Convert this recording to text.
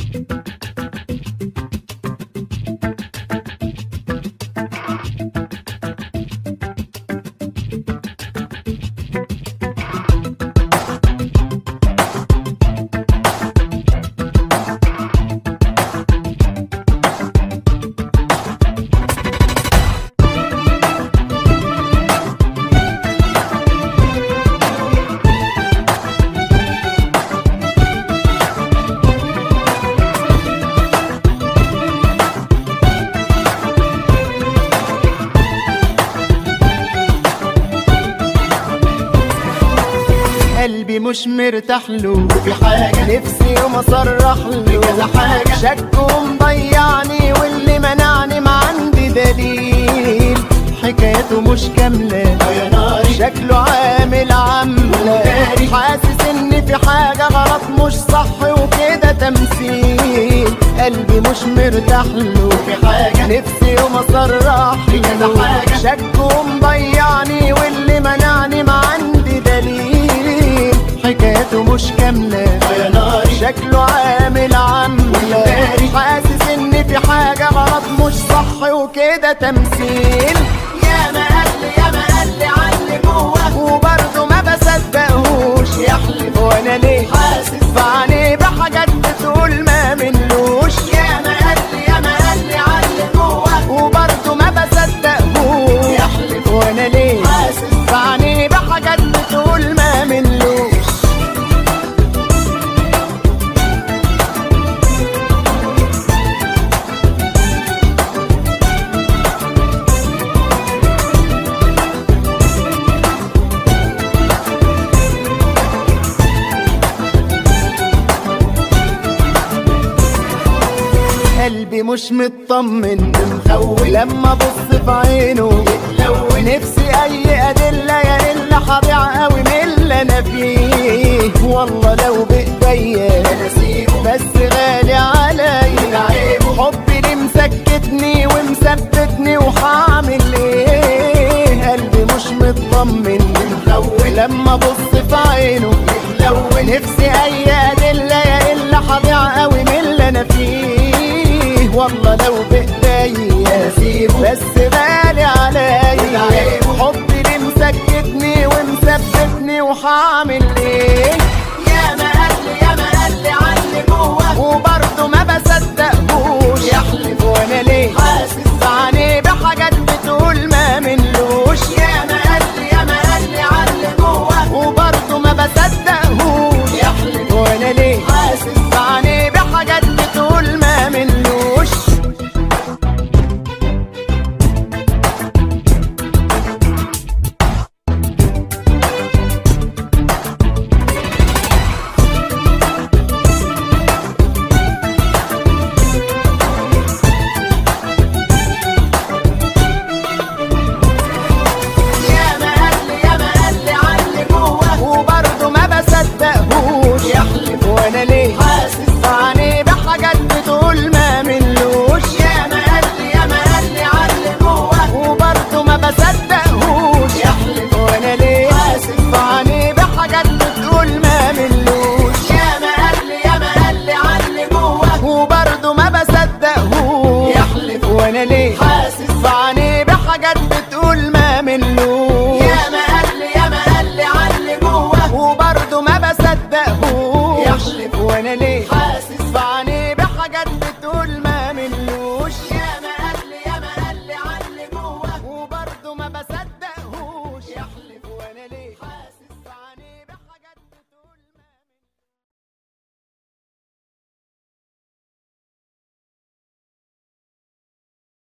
قلبي مش مرتاح له في حاجة نفسي يوم اصرح له كذا حاجة. شك ومضيعني واللي منعني ما عندي دليل حكايته مش كاملة يا ناري شكله عامل عاملة مفتري. حاسس ان في حاجة غلط مش صح وكده تمثيل قلبي مش مرتاح له في حاجة نفسي يوم اصرح كذا له حاجة. شك ومضيعني واللي منعني ما عندي دليل حكايته مش كاملة يا ناري شكله عامل عاملة مفتري. حاسس ان في حاجة غلط مش صح وكده تمثيل يا ما قال لي يا ما قال لي علي جوه وبرضه ما بصدقهوش يحلف وانا ليه حاسس بعاني بحاجات بتقول ما منلوش يا ما قال لي يا ما قال لي علي جوه وبرضه ما بصدقهوش يحلف وانا ليه حاسس بعاني بحاجات بتقول ما منلوش قلبي مش مطمن مخول لما ابص في عينه يتلون نفسي اي ادله يا الا هضيع قوي من اللي انا فيه والله لو بايديا نسيبه بس غالي عليا عيبه. حبي اللي مسكتني ومثبتني وهعمل ايه قلبي مش مطمن مخول لما ابص في عينه يتلون نفسي اي ادله يا